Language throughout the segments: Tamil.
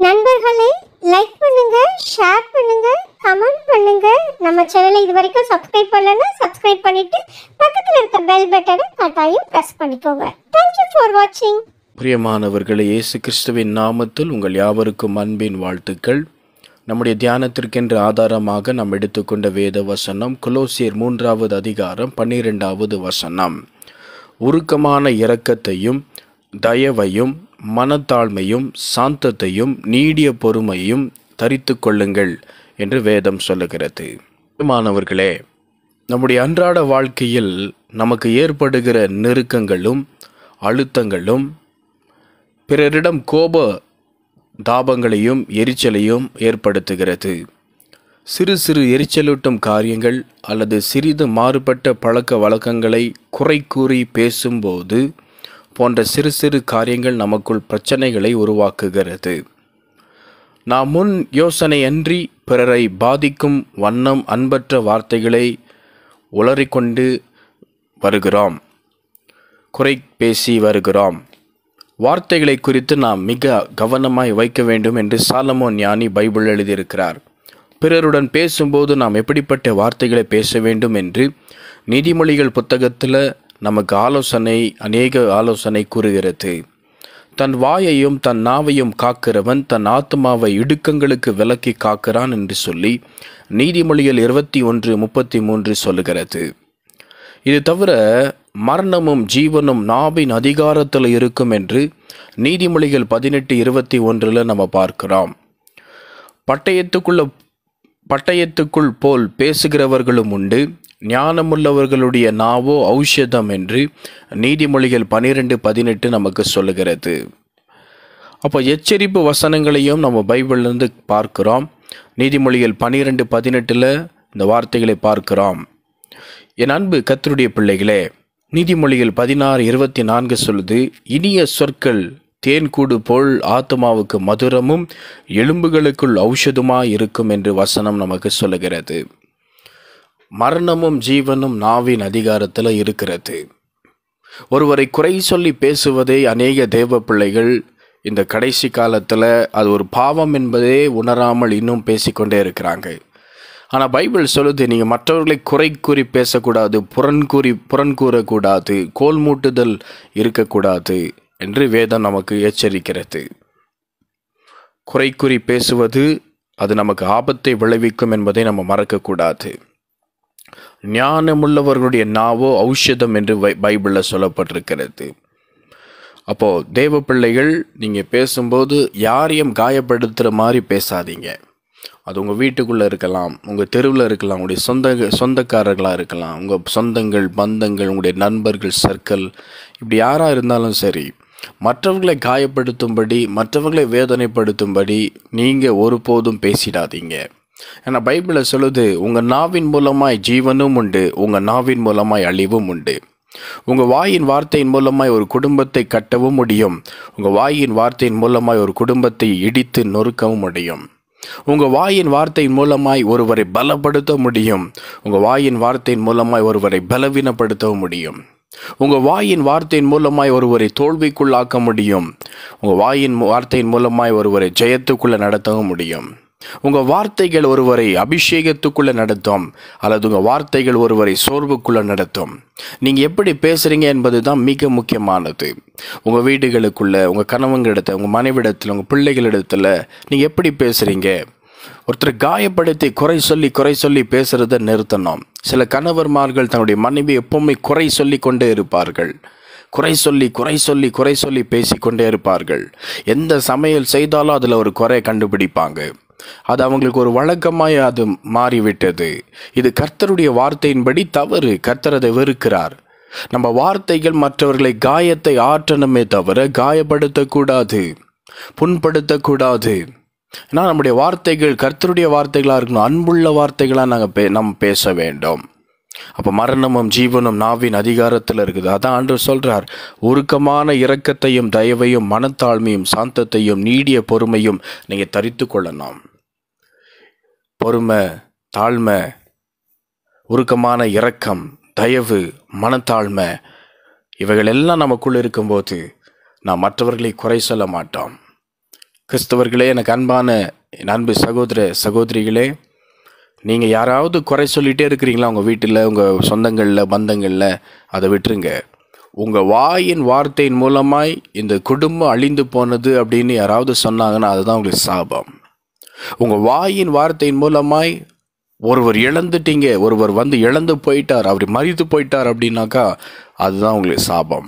நண்பர்களே லைக் பண்ணுங்க ஷேர் பண்ணுங்க கமெண்ட் பண்ணுங்க நம்ம சேனலை இது வரைக்கும் சப்ஸ்கிரைப் பண்ணலன்னா சப்ஸ்கிரைப் பண்ணிட்டு பக்கத்தில் இருக்க பெல் பட்டனை கட்டாயம் ப்ரெஸ் பண்ணிக்கோங்க தேங்க்யூ ஃபார் வாட்சிங் பிரியமானவர்களே இயேசு கிறிஸ்துவின் நாமத்தில் உங்கள் யாவருக்கும் அன்பின் வாழ்த்துக்கள் நம்முடைய தியானத்திற்கென்று ஆதாரமாக நாம் எடுத்துக்கொண்ட வேத வசனம் குலோசியர் மூன்றாவது அதிகாரம் பன்னிரெண்டாவது வசனம் உருக்கமான இரக்கத்தையும் தயவையும் மனத்தாழ்மையும் சாந்தத்தையும் நீடிய பொறுமையும் தரித்து கொள்ளுங்கள் என்று வேதம் சொல்லுகிறது மாணவர்களே நம்முடைய அன்றாட வாழ்க்கையில் நமக்கு ஏற்படுகிற நெருக்கங்களும் அழுத்தங்களும் பிறரிடம் கோப தாபங்களையும் எரிச்சலையும் ஏற்படுத்துகிறது சிறு சிறு எரிச்சலூட்டும் காரியங்கள் அல்லது சிறிது மாறுபட்ட பழக்க வழக்கங்களை குறை கூறி பேசும்போது போன்ற சிறு சிறு காரியங்கள் நமக்குள் பிரச்சனைகளை உருவாக்குகிறது நாம் முன் யோசனையன்றி பிறரை பாதிக்கும் வண்ணம் அன்பற்ற வார்த்தைகளை உளறிக்கொண்டு வருகிறோம் குறை பேசி வருகிறோம் வார்த்தைகளை குறித்து நாம் மிக கவனமாய் வைக்க வேண்டும் என்று சாலமோன் ஞானி பைபிள் எழுதியிருக்கிறார் பிறருடன் பேசும்போது நாம் எப்படிப்பட்ட வார்த்தைகளை பேச வேண்டும் என்று நீதிமொழிகள் புத்தகத்தில் நமக்கு ஆலோசனை அநேக ஆலோசனை கூறுகிறது தன் வாயையும் தன் நாவையும் காக்கிறவன் தன் ஆத்மாவை இடுக்கங்களுக்கு விலக்கி காக்கிறான் என்று சொல்லி நீதிமொழிகள் இருபத்தி ஒன்று முப்பத்தி மூன்று சொல்லுகிறது இது தவிர மரணமும் ஜீவனும் நாவின் அதிகாரத்தில் இருக்கும் என்று நீதிமொழிகள் பதினெட்டு இருபத்தி ஒன்றில் நம்ம பார்க்கிறோம் பட்டயத்துக்குள்ள பட்டயத்துக்குள் போல் பேசுகிறவர்களும் உண்டு ஞானமுள்ளவர்களுடைய நாவோ ஔஷதம் என்று நீதிமொழிகள் பனிரெண்டு பதினெட்டு நமக்கு சொல்லுகிறது அப்போ எச்சரிப்பு வசனங்களையும் நம்ம பைபிள்லேருந்து பார்க்கிறோம் நீதிமொழிகள் பனிரெண்டு பதினெட்டில் இந்த வார்த்தைகளை பார்க்கிறோம் என் அன்பு கத்தருடைய பிள்ளைகளே நீதிமொழிகள் பதினாறு இருபத்தி நான்கு சொல்லுது இனிய சொற்கள் தேன்கூடு போல் ஆத்மாவுக்கு மதுரமும் எலும்புகளுக்குள் ஔஷதமாய் இருக்கும் என்று வசனம் நமக்கு சொல்லுகிறது மரணமும் ஜீவனும் நாவின் அதிகாரத்தில் இருக்கிறது ஒருவரை குறை சொல்லி பேசுவதே அநேக தேவ பிள்ளைகள் இந்த கடைசி காலத்தில் அது ஒரு பாவம் என்பதே உணராமல் இன்னும் பேசிக்கொண்டே இருக்கிறாங்க ஆனால் பைபிள் சொல்லுது நீங்கள் மற்றவர்களை குறை கூறி பேசக்கூடாது புறன் கூறி புறன் கூறக்கூடாது கோல் மூட்டுதல் இருக்கக்கூடாது என்று வேதம் நமக்கு எச்சரிக்கிறது குறை கூறி பேசுவது அது நமக்கு ஆபத்தை விளைவிக்கும் என்பதை நம்ம மறக்கக்கூடாது ஞானமுள்ளவர்களுடைய நாவோ ஔஷதம் என்று பைபிளில் சொல்லப்பட்டிருக்கிறது அப்போது தேவ பிள்ளைகள் நீங்கள் பேசும்போது யாரையும் காயப்படுத்துகிற மாதிரி பேசாதீங்க அது உங்கள் வீட்டுக்குள்ளே இருக்கலாம் உங்கள் தெருவில் இருக்கலாம் உங்களுடைய சொந்த சொந்தக்காரர்களாக இருக்கலாம் உங்கள் சொந்தங்கள் பந்தங்கள் உங்களுடைய நண்பர்கள் சர்க்கிள் இப்படி யாராக இருந்தாலும் சரி மற்றவர்களை காயப்படுத்தும்படி மற்றவர்களை வேதனைப்படுத்தும்படி நீங்கள் ஒருபோதும் பேசிடாதீங்க ஏன்னா பைபிளில் சொல்லுது உங்கள் நாவின் மூலமாய் ஜீவனும் உண்டு உங்கள் நாவின் மூலமாய் அழிவும் உண்டு உங்கள் வாயின் வார்த்தையின் மூலமாய் ஒரு குடும்பத்தை கட்டவும் முடியும் உங்கள் வாயின் வார்த்தையின் மூலமாய் ஒரு குடும்பத்தை இடித்து நொறுக்கவும் முடியும் உங்கள் வாயின் வார்த்தையின் மூலமாய் ஒருவரை பலப்படுத்த முடியும் உங்கள் வாயின் வார்த்தையின் மூலமாய் ஒருவரை பலவீனப்படுத்தவும் முடியும் உங்கள் வாயின் வார்த்தையின் மூலமாய் ஒருவரை தோல்விக்குள்ளாக்க முடியும் உங்கள் வாயின் வார்த்தையின் மூலமாய் ஒருவரை ஜெயத்துக்குள்ளே நடத்தவும் முடியும் உங்கள் வார்த்தைகள் ஒருவரை அபிஷேகத்துக்குள்ளே நடத்தும் அல்லது உங்கள் வார்த்தைகள் ஒருவரை சோர்வுக்குள்ளே நடத்தும் நீங்கள் எப்படி பேசுகிறீங்க என்பது தான் மிக முக்கியமானது உங்கள் வீடுகளுக்குள்ளே உங்கள் கணவங்களிடத்தில் உங்கள் மனைவிடத்தில் உங்கள் பிள்ளைகளிடத்தில் நீங்கள் எப்படி பேசுகிறீங்க ஒருத்தர் காயப்படுத்தி குறை சொல்லி குறை சொல்லி பேசுகிறத நிறுத்தணும் சில கணவர்மார்கள் தன்னுடைய மனைவி எப்பவுமே குறை சொல்லி கொண்டே இருப்பார்கள் குறை சொல்லி குறை சொல்லி குறை சொல்லி பேசிக்கொண்டே இருப்பார்கள் எந்த சமையல் செய்தாலும் அதில் ஒரு குறை கண்டுபிடிப்பாங்க அது அவங்களுக்கு ஒரு வழக்கமாய் அது மாறிவிட்டது இது கர்த்தருடைய வார்த்தையின்படி தவறு கர்த்தர் அதை வெறுக்கிறார் நம்ம வார்த்தைகள் மற்றவர்களை காயத்தை ஆற்றணுமே தவிர காயப்படுத்தக்கூடாது புண்படுத்தக்கூடாது ஏன்னா நம்முடைய வார்த்தைகள் கர்த்தருடைய வார்த்தைகளாக இருக்கணும் அன்புள்ள வார்த்தைகளாக நாங்கள் பே நம்ம பேச வேண்டும் அப்போ மரணமும் ஜீவனும் நாவின் அதிகாரத்தில் இருக்குது அதான் ஆண்டு சொல்கிறார் உருக்கமான இரக்கத்தையும் தயவையும் மனத்தாழ்மையும் சாந்தத்தையும் நீடிய பொறுமையும் நீங்கள் தரித்து கொள்ளணும் பொறுமை தாழ்மை உருக்கமான இரக்கம் தயவு மனத்தாழ்மை இவைகள் எல்லாம் நமக்குள்ள இருக்கும்போது நாம் மற்றவர்களை குறை சொல்ல மாட்டோம் கிறிஸ்தவர்களே எனக்கு அன்பான என் அன்பு சகோதர சகோதரிகளே நீங்கள் யாராவது குறை சொல்லிகிட்டே இருக்கிறீங்களா உங்கள் வீட்டில் உங்கள் சொந்தங்களில் பந்தங்களில் அதை விட்டுருங்க உங்கள் வாயின் வார்த்தையின் மூலமாய் இந்த குடும்பம் அழிந்து போனது அப்படின்னு யாராவது சொன்னாங்கன்னா அதுதான் உங்களுக்கு சாபம் உங்கள் வாயின் வார்த்தையின் மூலமாய் ஒருவர் இழந்துட்டீங்க ஒருவர் வந்து இழந்து போயிட்டார் அவர் மறித்து போயிட்டார் அப்படின்னாக்கா அதுதான் உங்களுக்கு சாபம்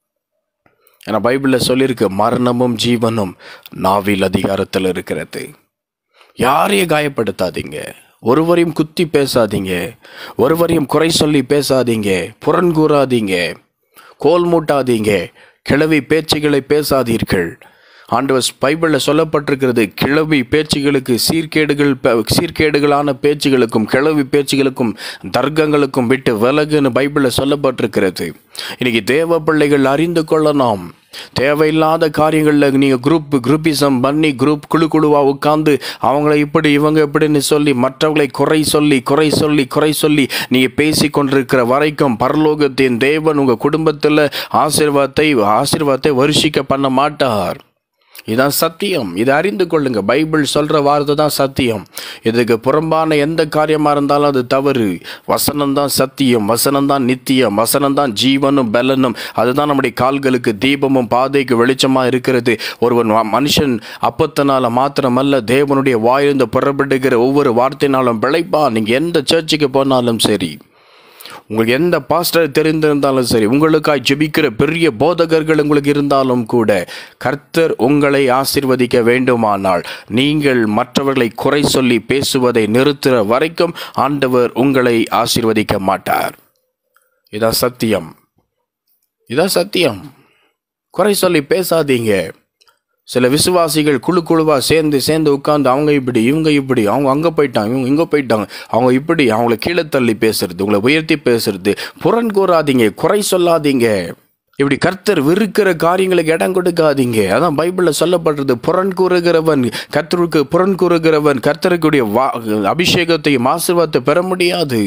ஏன்னா பைபிளில் சொல்லியிருக்கு மரணமும் ஜீவனும் நாவில் அதிகாரத்தில் இருக்கிறது யாரையும் காயப்படுத்தாதீங்க ஒருவரையும் குத்தி பேசாதீங்க ஒருவரையும் குறை சொல்லி பேசாதீங்க புறங்கூறாதீங்க கோல் மூட்டாதீங்க கிளவி பேச்சுகளை பேசாதீர்கள் ஆண்டவர் பைபிளில் சொல்லப்பட்டிருக்கிறது கிளவி பேச்சுகளுக்கு சீர்கேடுகள் ப- சீர்கேடுகளான பேச்சுகளுக்கும் கிளவி பேச்சுகளுக்கும் தர்க்கங்களுக்கும் விட்டு விலகுன்னு பைபிளில் சொல்லப்பட்டிருக்கிறது இன்னைக்கு தேவ பிள்ளைகள் அறிந்து கொள்ளணும் தேவையில்லாத காரியங்களில் நீங்கள் குரூப் குரூப்பிசம் பண்ணி குரூப் குழு குழுவாக உட்காந்து அவங்கள இப்படி இவங்க இப்படின்னு சொல்லி மற்றவங்களை குறை சொல்லி குறை சொல்லி குறை சொல்லி நீங்கள் பேசி கொண்டிருக்கிற வரைக்கும் பரலோகத்தின் தேவன் உங்கள் குடும்பத்தில் ஆசீர்வாதத்தை ஆசீர்வாதத்தை வருஷிக்க பண்ண மாட்டார் இதான் சத்தியம் இதை அறிந்து கொள்ளுங்க பைபிள் சொல்ற வார்த்தை தான் சத்தியம் இதுக்கு புறம்பான எந்த காரியமா இருந்தாலும் அது தவறு வசனம் தான் சத்தியம் வசனம் தான் நித்தியம் வசனம் தான் ஜீவனும் பலனும் அதுதான் நம்முடைய கால்களுக்கு தீபமும் பாதைக்கு வெளிச்சமா இருக்கிறது ஒருவன் வ- மனுஷன் அப்பத்தினால மாத்திரமல்ல தேவனுடைய வாயிலிருந்து புறப்படுகிற ஒவ்வொரு வார்த்தையினாலும் பிழைப்பான் நீங்க எந்த சர்ச்சுக்கு போனாலும் சரி உங்களுக்கு எந்த பாஸ்டர் தெரிந்திருந்தாலும் சரி உங்களுக்காய் ஜெபிக்கிற பெரிய போதகர்கள் உங்களுக்கு இருந்தாலும் கூட கர்த்தர் உங்களை ஆசீர்வதிக்க வேண்டுமானால் நீங்கள் மற்றவர்களை குறை சொல்லி பேசுவதை நிறுத்துற வரைக்கும் ஆண்டவர் உங்களை ஆசீர்வதிக்க மாட்டார் இதான் சத்தியம் இதான் சத்தியம் குறை சொல்லி பேசாதீங்க சில விசுவாசிகள் குழு குழுவா சேர்ந்து சேர்ந்து உட்கார்ந்து அவங்க இப்படி இவங்க இப்படி அவங்க அங்கே போயிட்டாங்க இவங்க இங்கே போயிட்டாங்க அவங்க இப்படி அவங்கள கீழே தள்ளி பேசுறது உங்களை உயர்த்தி பேசுறது புறன் கூறாதீங்க குறை சொல்லாதீங்க இப்படி கர்த்தர் விருக்கிற காரியங்களுக்கு இடம் கொடுக்காதீங்க அதான் பைபிளில் சொல்லப்படுறது புறன் கூறுகிறவன் கர்த்தருக்கு புறன் கூறுகிறவன் கர்த்தருக்குடைய வா அபிஷேகத்தையும் ஆசீர்வாதத்தை பெற முடியாது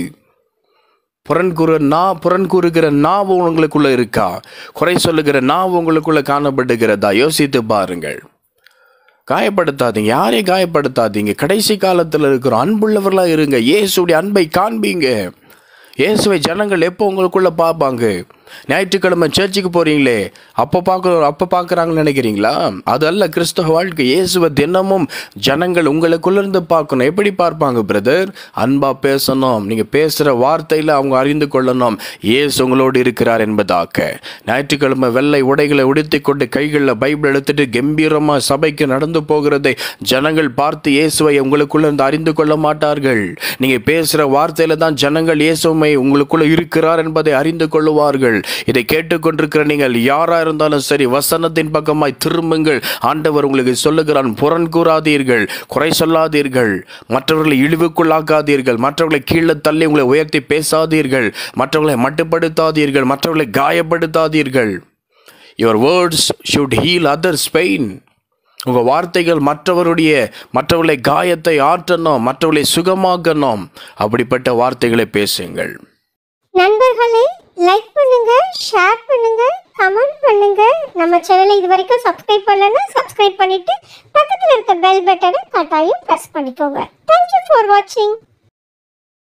புறன் கூறு நா புறன் கூறுகிற நாவு உங்களுக்குள்ள இருக்கா குறை சொல்லுகிற நாவு உங்களுக்குள்ள காணப்படுகிறதா யோசித்து பாருங்கள் காயப்படுத்தாதீங்க யாரையும் காயப்படுத்தாதீங்க கடைசி காலத்தில் இருக்கிறோம் அன்புள்ளவர்களா இருங்க இயேசுடைய அன்பை காண்பீங்க இயேசுவை ஜனங்கள் எப்போ உங்களுக்குள்ள பார்ப்பாங்க ஞாயிற்றுக்கிழமை சர்ச்சுக்கு போறீங்களே அப்போ பார்க்க அப்போ பார்க்குறாங்கன்னு நினைக்கிறீங்களா அது அல்ல கிறிஸ்தவ வாழ்க்கை இயேசுவை தினமும் ஜனங்கள் உங்களுக்குள்ள இருந்து பார்க்கணும் எப்படி பார்ப்பாங்க பிரதர் அன்பா பேசணும் நீங்க பேசுற வார்த்தையில அவங்க அறிந்து கொள்ளணும் இயேசு உங்களோடு இருக்கிறார் என்பதாக்க ஞாயிற்றுக்கிழமை வெள்ளை உடைகளை உடுத்திக் கொண்டு கைகளில் பைபிள் எடுத்துட்டு கம்பீரமா சபைக்கு நடந்து போகிறதை ஜனங்கள் பார்த்து இயேசுவை உங்களுக்குள்ள இருந்து அறிந்து கொள்ள மாட்டார்கள் நீங்க பேசுற வார்த்தையில தான் ஜனங்கள் இயேசுமை உங்களுக்குள்ள இருக்கிறார் என்பதை அறிந்து கொள்ளுவார்கள் இதை கேட்டுக்கொண்டிருக்கிற நீங்கள் யாரா இருந்தாலும் சரி வசனத்தின் பக்கமாய் திரும்புங்கள் ஆண்டவர் உங்களுக்கு சொல்லுகிறான் புறன் கூறாதீர்கள் குறை சொல்லாதீர்கள் மற்றவர்களை இழிவுக்குள்ளாக்காதீர்கள் மற்றவர்களை கீழே தள்ளி உங்களை உயர்த்தி பேசாதீர்கள் மற்றவர்களை மட்டுப்படுத்தாதீர்கள் மற்றவர்களை காயப்படுத்தாதீர்கள் your words should heal others pain உங்கள் வார்த்தைகள் மற்றவருடைய மற்றவர்களை காயத்தை ஆற்றணும் மற்றவர்களை சுகமாக்கணும் அப்படிப்பட்ட வார்த்தைகளை பேசுங்கள் நண்பர்களே லைக் பண்ணுங்க ஷேர் பண்ணுங்க கமெண்ட் பண்ணுங்க நம்ம சேனலை இது வரைக்கும் சப்ஸ்கிரைப் பண்ணலன்னா சப்ஸ்கிரைப் பண்ணிட்டு பக்கத்தில் இருக்க பெல் பட்டனை கட்டாயம் ப்ரெஸ் பண்ணிக்கோங்க தேங்க்யூ ஃபார் வாட்சிங்